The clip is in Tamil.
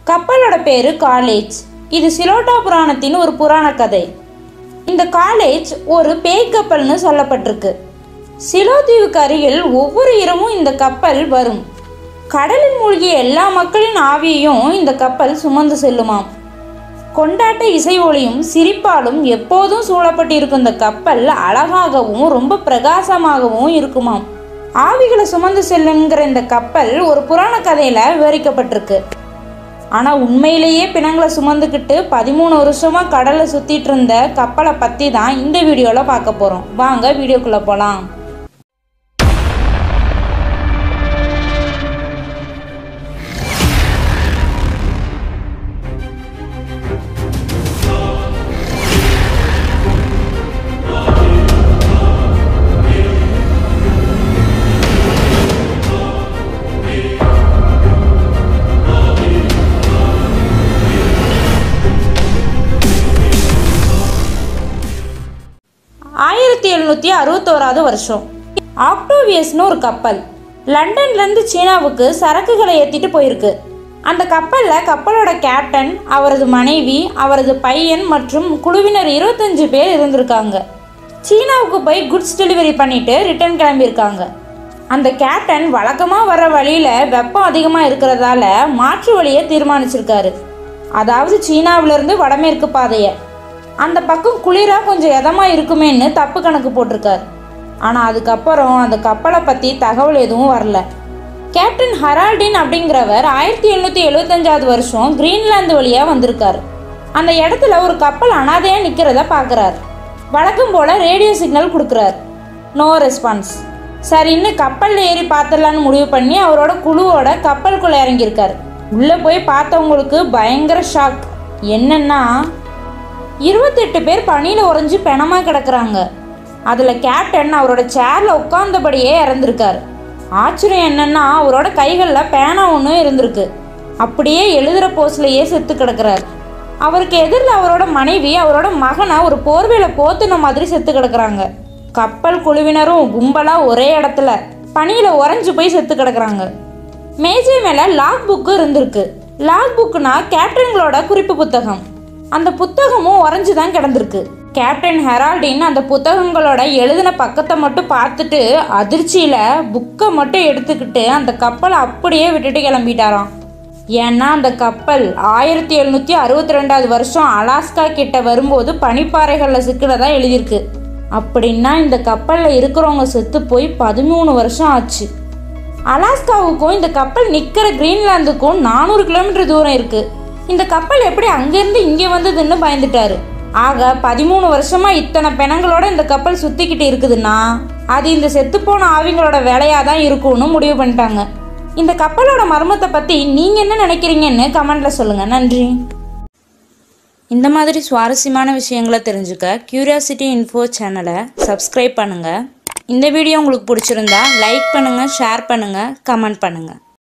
கப்பலோட பேரு காலேஜ் இது சிலோட்டா புராணத்தின் ஒரு புராண கதை இந்த காலேஜ் ஒரு பேய் கப்பல்னு சொல்லப்பட்டிருக்கு சிலோ தீவுக்கு அருகில் ஒவ்வொரு இரவும் இந்த கப்பல் வரும் கடலில் மூழ்கிய எல்லா மக்களின் ஆவியையும் இந்த கப்பல் சுமந்து செல்லுமாம் கொண்டாட்ட இசை ஒளியும் சிரிப்பாலும் எப்போதும் சூழப்பட்டிருக்கும் இந்த கப்பல் அழகாகவும் ரொம்ப பிரகாசமாகவும் இருக்குமாம் ஆவிகளை சுமந்து செல்லுங்கிற இந்த கப்பல் ஒரு புராண கதையில விவரிக்கப்பட்டிருக்கு ஆனா உண்மையிலேயே பிணங்களை சுமந்துக்கிட்டு பதிமூணு வருஷமா கடல்ல சுத்திட்டு இருந்த கப்பலை பத்தி தான் இந்த வீடியோல பார்க்க போறோம் வாங்க வீடியோக்குள்ள போலாம் ஆயிரத்தி எழுநூற்றி அறுபத்தோராவது வருஷம் ஆக்டோவியஸ்னு ஒரு கப்பல் லண்டன்லேருந்து சீனாவுக்கு சரக்குகளை ஏற்றிட்டு போயிருக்கு அந்த கப்பலில் கப்பலோட கேப்டன் அவரது மனைவி அவரது பையன் மற்றும் குழுவினர் இருபத்தஞ்சு பேர் இருந்திருக்காங்க சீனாவுக்கு போய் குட்ஸ் டெலிவரி பண்ணிட்டு ரிட்டர்ன் கிளம்பியிருக்காங்க அந்த கேப்டன் வழக்கமாக வர வழியில் வெப்பம் அதிகமாக இருக்கிறதால மாற்று வழியை தீர்மானிச்சிருக்காரு அதாவது சீனாவிலிருந்து வடமேற்கு பாதையை அந்த பக்கம் குளிராக கொஞ்சம் இதமாக இருக்குமேன்னு தப்பு கணக்கு போட்டிருக்காரு ஆனால் அதுக்கப்புறம் அந்த கப்பலை பற்றி தகவல் எதுவும் வரல கேப்டன் ஹரால்டின் அப்படிங்கிறவர் ஆயிரத்தி எழுநூற்றி எழுபத்தஞ்சாவது வருஷம் கிரீன்லாந்து வழியாக வந்திருக்காரு அந்த இடத்துல ஒரு கப்பல் அனாதையாக நிற்கிறத பார்க்குறாரு வழக்கம் போல் ரேடியோ சிக்னல் கொடுக்குறாரு நோ ரெஸ்பான்ஸ் சரின்னு கப்பலில் ஏறி பார்த்துடலான்னு முடிவு பண்ணி அவரோட குழுவோட கப்பலுக்குள்ளே இறங்கியிருக்காரு உள்ளே போய் பார்த்தவங்களுக்கு பயங்கர ஷாக் என்னன்னா இருபத்தெட்டு பேர் பனியில் உறைஞ்சு பிணமாக கிடக்குறாங்க அதில் கேப்டன் அவரோட சேரில் உட்கார்ந்தபடியே இறந்துருக்காரு ஆச்சரியம் என்னன்னா அவரோட கைகளில் பேனா ஒன்று இருந்திருக்கு அப்படியே எழுதுகிற போஸ்லையே செத்து கிடக்குறாரு அவருக்கு எதிரில் அவரோட மனைவி அவரோட மகனை ஒரு போர்வையில் போத்துன மாதிரி செத்து கிடக்குறாங்க கப்பல் குழுவினரும் கும்பலாக ஒரே இடத்துல பனியில் உறைஞ்சு போய் செத்து கிடக்குறாங்க மேஜை மேலே லாக் புக்கு இருந்திருக்கு லாக் புக்குனா கேப்டன்களோட குறிப்பு புத்தகம் அந்த புத்தகமும் உறைஞ்சு தான் கிடந்திருக்கு கேப்டன் ஹெரால்டின் அந்த புத்தகங்களோட எழுதின பக்கத்தை மட்டும் பார்த்துட்டு அதிர்ச்சியில் புக்கை மட்டும் எடுத்துக்கிட்டு அந்த கப்பலை அப்படியே விட்டுட்டு கிளம்பிட்டாராம் ஏன்னா அந்த கப்பல் ஆயிரத்தி எழுநூற்றி அறுபத்தி ரெண்டாவது வருஷம் அலாஸ்கா கிட்ட வரும்போது பனிப்பாறைகளில் சிக்கினதா எழுதியிருக்கு அப்படின்னா இந்த கப்பலில் இருக்கிறவங்க செத்து போய் பதிமூணு வருஷம் ஆச்சு அலாஸ்காவுக்கும் இந்த கப்பல் நிற்கிற கிரீன்லாந்துக்கும் நானூறு கிலோமீட்டர் தூரம் இருக்கு இந்த கப்பல் எப்படி அங்கேருந்து இங்கே வந்ததுன்னு பயந்துட்டாரு ஆக பதிமூணு வருஷமா இத்தனை பிணங்களோட இந்த கப்பல் சுத்திக்கிட்டு இருக்குதுன்னா அது இந்த செத்துப்போன ஆவிங்களோட வேலையாக தான் இருக்கும்னு முடிவு பண்ணிட்டாங்க இந்த கப்பலோட மர்மத்தை பற்றி நீங்கள் என்ன நினைக்கிறீங்கன்னு கமெண்ட்ல சொல்லுங்க நன்றி இந்த மாதிரி சுவாரஸ்யமான விஷயங்களை தெரிஞ்சுக்க கியூரியாசிட்டி இன்ஃபோ சேனலை சப்ஸ்கிரைப் பண்ணுங்கள் இந்த வீடியோ உங்களுக்கு பிடிச்சிருந்தா லைக் பண்ணுங்கள் ஷேர் பண்ணுங்கள் கமெண்ட் பண்ணுங்கள்